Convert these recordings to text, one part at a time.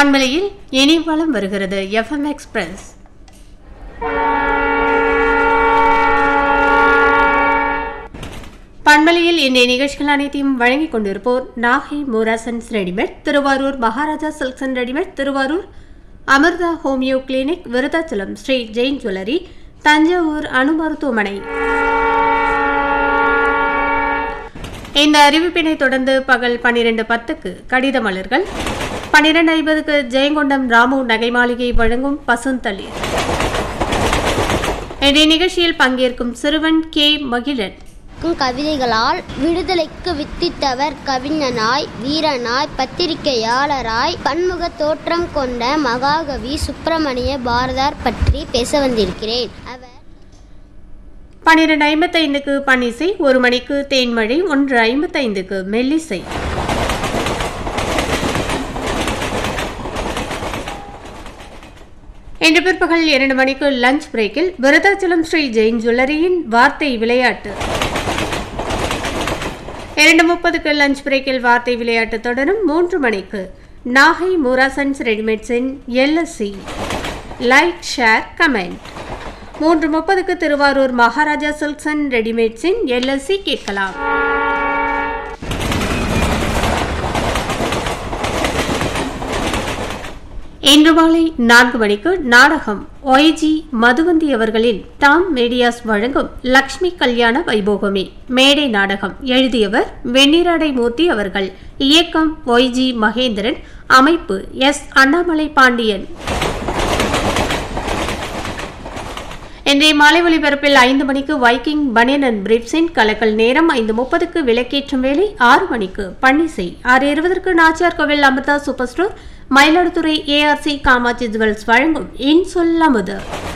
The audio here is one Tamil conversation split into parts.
வான்மலையில் இனி வலம் வருகிறது எஃப்எம் எக்ஸ்பிரஸ் பண்பலையில் இன்றைய நிகழ்ச்சிகள் அனைத்தையும் வழங்கிக் கொண்டிருப்போர் Nagai Moorasons readymade Thiruvarur Maharaja silks and readymade Thiruvarur Amirtha homeo clinic Virudhachalam Sri Jain jewellery Thanjavur அணு மருத்துவமனை இந்த அறிவிப்பினை தொடர்ந்து பகல் பன்னிரண்டு பத்துக்கு கடித மலர்கள் பன்னிரண்டு ஐம்பதுக்கு ஜெயங்கொண்டம் ராமு நகை மாளிகை வழங்கும் பசுந்தளிர் இன்றைய நிகழ்ச்சியில் பங்கேற்கும் சிறுவன் கே மகிழன் இருக்கும் கவிதைகளால் விடுதலைக்கு வித்திட்டவர் கவிஞனாய் வீரனாய் பத்திரிகையாளராய் பன்முக தோற்றம் கொண்ட மகாகவி சுப்பிரமணிய பாரதார் பற்றி பேச வந்திருக்கிறேன் அவர் பன்னிரண்டு ஐம்பத்தைந்துக்கு பன்னிசை ஒரு மணிக்கு தேன்மழை ஒன்று ஐம்பத்தைந்துக்கு மெல்லிசை இன்று பிற்பகல் இரண்டு மணிக்கு லஞ்ச் பிரேக்கில் விருதாச்சலம் ஸ்ரீ ஜெயின் ஜுவல்லரியின் வார்த்தை விளையாட்டு இரண்டு முப்பதுக்கு லஞ்ச் பிரேக்கில் வார்த்தை விளையாட்டு தொடரும் மூன்று மணிக்கு நாகை மூராசன்ஸ் ரெடிமேட்ஸின் எல்எஸ்சி லைக் ஷேர் கமெண்ட் மூன்று முப்பதுக்கு திருவாரூர் மகாராஜா சில்க்ஸ் அண்ட் ரெடிமேட்ஸின் எல்எஸ்சி கேட்கலாம் இன்று மாலை நான்கு மணிக்கு நாடகம் ஒய்ஜி மதுவந்தி அவர்களின் டாம் மீடியாஸ் வழங்கும் லக்ஷ்மி கல்யாண வைபோகமே மேடை நாடகம் எழுதியவர் வெண்ணிராடை மூர்த்தி அவர்கள் இயக்கம் ஒய்ஜி மகேந்திரன் அமைப்பு எஸ் அண்ணாமலை பாண்டியன் இன்றைய மாலை ஒலிபரப்பில் ஐந்து மணிக்கு வைக்கிங் பனியன் அண்ட் பிரிப்ஸின் கலக்கல் நேரம் ஐந்து முப்பதுக்கு விளக்கேற்றும் வேலை ஆறு மணிக்கு பன்னிசை ஆறு இருபதற்கு Nachiyar Koil Amirtha super store Mayiladuthurai ARC Kamatchi jewels வழங்கும் இன் சொல்லாமது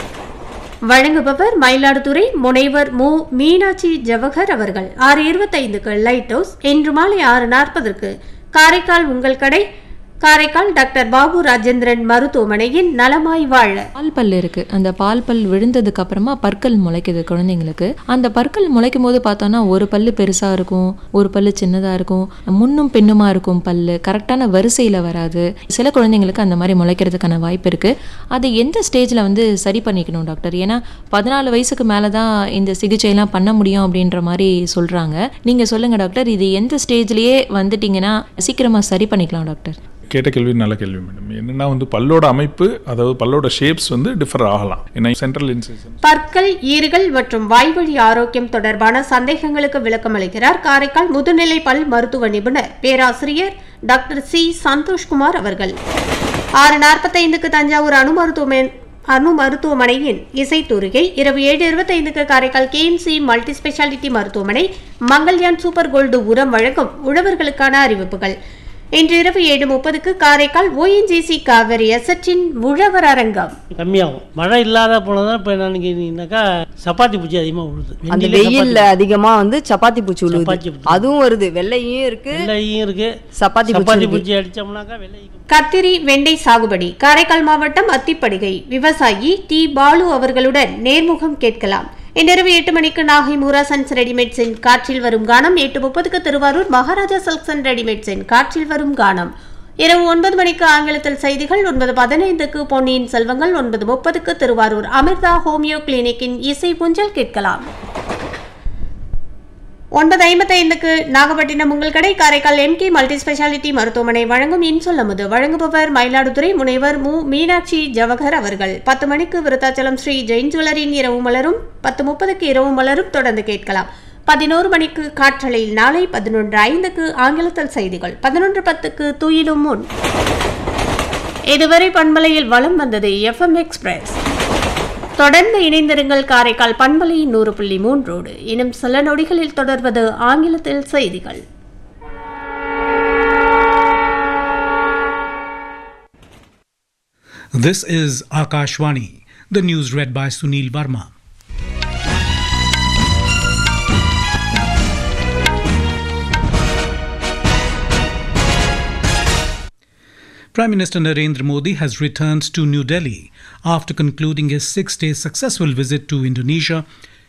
வழங்குபவர் மயிலாடுதுறை முனைவர் மு மீனாட்சி ஜவஹர் அவர்கள் ஆறு இருபத்தைந்துக்கு லைட் ஹவுஸ் இன்று மாலை ஆறு நாற்பதற்கு காரைக்கால் உங்கள் கடை காரைக்கால் டாக்டர் பாபு ராஜேந்திரன் மருத்துவமனையின் நலமாய் வாழ பால் பல் இருக்கு அந்த பால் பல் விழுந்ததுக்கு அப்புறமா பற்கள் முளைக்குது குழந்தைங்களுக்கு அந்த பற்கள் முளைக்கும் போது பார்த்தோம்னா ஒரு பல்லு பெருசா இருக்கும் ஒரு பல்லு சின்னதா இருக்கும் முன்னும் பின்னுமா இருக்கும் பல்லு கரெக்டான வரிசையில வராது சில குழந்தைங்களுக்கு அந்த மாதிரி முளைக்கிறதுக்கான வாய்ப்பு இருக்கு அதை எந்த ஸ்டேஜ்ல வந்து சரி பண்ணிக்கணும் டாக்டர் ஏன்னா பதினாலு வயசுக்கு மேல தான் இந்த சிகிச்சையெல்லாம் பண்ண முடியும் அப்படின்ற மாதிரி சொல்றாங்க நீங்க சொல்லுங்க டாக்டர் இது எந்த ஸ்டேஜ்லயே வந்துட்டீங்கன்னா சீக்கிரமா சரி பண்ணிக்கலாம் டாக்டர் கேட்ட கேள்வி நல்ல கேள்வி மேடம் என்னன்னா வந்து பல்லோட அமைப்பு அதாவது பல்லோட ஷேப்ஸ் வந்து டிஃபர் ஆகலாம் ஏன்னா சென்ட்ரல் இன்சிஷன் பற்கள் ஈறுகள் மற்றும் வாய்வழி ஆரோக்கியம் தொடர்பான சந்தேகங்களுக்கு விளக்கம் அளிக்கிறார் காரைக்கால் முதுநிலை பல் மருத்துவ நிபுணர் பேராசிரியர் டாக்டர் சி சந்தோஷ்குமார் அவர்கள் ஆறு நாற்பத்தைந்துக்கு தஞ்சாவூர் அணு மருத்துவமனை அணு மருத்துவமனையின் இசைத்தூரிகை இரவு ஏழு இருபத்தைந்துக்கு காரைக்கால் கேஎம்சி மல்டி ஸ்பெஷாலிட்டி மருத்துவமனை மங்கள்யான் சூப்பர் கோல்டு உரம் வழங்கும் உழவர்களுக்கான அறிவிப்புகள் இன்று இரவு ஏழு முப்பதுக்கு காரைக்கால் ஓஎன்ஜிசி காவிரி எசட்டின் உழவர் அரங்கம் கம்மியாகும் மழை இல்லாத போனதான் இப்போ நினைக்கிறீங்கன்னாக்கா சப்பாத்தி பூச்சி அதிகமாக விழுது அந்த வெண்ணிலே வெயில்ல அதிகமா வந்து சப்பாத்தி பூச்சி சப்பாத்தி விழுவுது பூச்சி. அதுவும் வருது வெள்ளையும் இருக்கு வெள்ளையும் இருக்கு சப்பாத்தி பூச்சி சப்பாத்தி இருக்கு. பூச்சி அடிச்சோம்னாக்கா வெள்ளையும் கத்திரி வெண்டை சாகுபடி காரைக்கால் மாவட்டம் அத்திப்படுகை விவசாயி டி பாலு அவர்களுடன் நேர்முகம் கேட்கலாம் இன்றிரவு எட்டு மணிக்கு நாகை மூராசன்ஸ் ரெடிமேட்ஸின் காற்றில் வரும் கானம் எட்டு முப்பதுக்கு திருவாரூர் மகாராஜா சில்க்ஸ் அண்ட் ரெடிமேட்ஸின் காற்றில் வரும் கானம் இரவு ஒன்பது மணிக்கு ஆங்கிலத்தில் செய்திகள் ஒன்பது பதினைந்துக்கு பொன்னியின் செல்வங்கள் ஒன்பது முப்பதுக்கு திருவாரூர் அமிர்தா ஹோமியோ கிளினிக்கின் இசை புஞ்சல் கேட்கலாம் ஒன்பது ஐம்பத்தைந்துக்கு நாகப்பட்டினம் உங்கள் கடை காரைக்கால் எம்கே மல்டி ஸ்பெஷாலிட்டி மருத்துவமனை வழங்கும் இன்சொல்லமுது வழங்குபவர் மயிலாடுதுறை முனைவர் மு மீனாட்சி ஜவஹர் அவர்கள் பத்து மணிக்கு விருத்தாச்சலம் ஸ்ரீ ஜெயின் ஜுவல்லரின் இரவு மலரும் பத்து முப்பதுக்கு இரவு மலரும் தொடர்ந்து கேட்கலாம் பதினோரு மணிக்கு காற்றலையில் நாளை பதினொன்று ஐந்துக்கு ஆங்கிலத்தில் செய்திகள் பதினொன்று பத்துக்கு துயிலும் முன் இதுவரை பண்பலையில் வலம் வந்தது எஃப்எம் எக்ஸ்பிரஸ் தொடர்ந்து இணைந்திருங்கள் காரைக்கால் பண்பலை நூறு புள்ளி மூன்றோடு இன்னும் சில நொடிகளில் தொடர்வது ஆங்கிலத்தில் செய்திகள் This is Akashvani, the news read by Sunil Varma. Prime Minister Narendra Modi has returned to New Delhi after concluding his six day successful visit to Indonesia